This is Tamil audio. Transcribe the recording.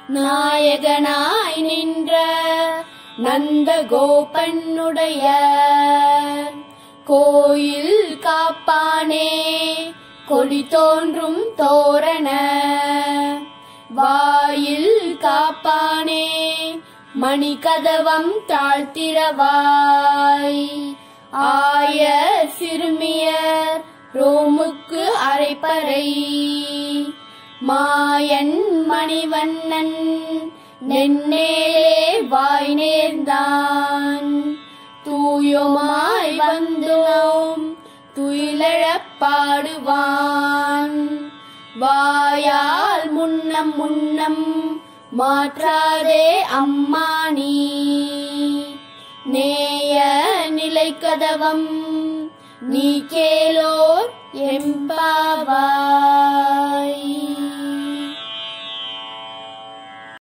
நாயகனாய் நின்ற நந்த கோபனுடைய கோயில் காப்பானே கொடி தோன்றும் தோரண வாயில் காப்பானே மணிகதவம் தாழ்த்திரவாய் ஆய சிறுமியர் ரோமுக்கு அரைப்பறை மாயன் மணிவண்ணன் நென்னேலே வாய் நேர்ந்தான் தூயோமாய் வந்தோம் துயிலழப் பாடுவான் வாயால் முன்னம் முன்னம் மாற்றாதே அம்மா நீ நேய நிலை கதவம் நீ கேளோர் எம்பாவாய்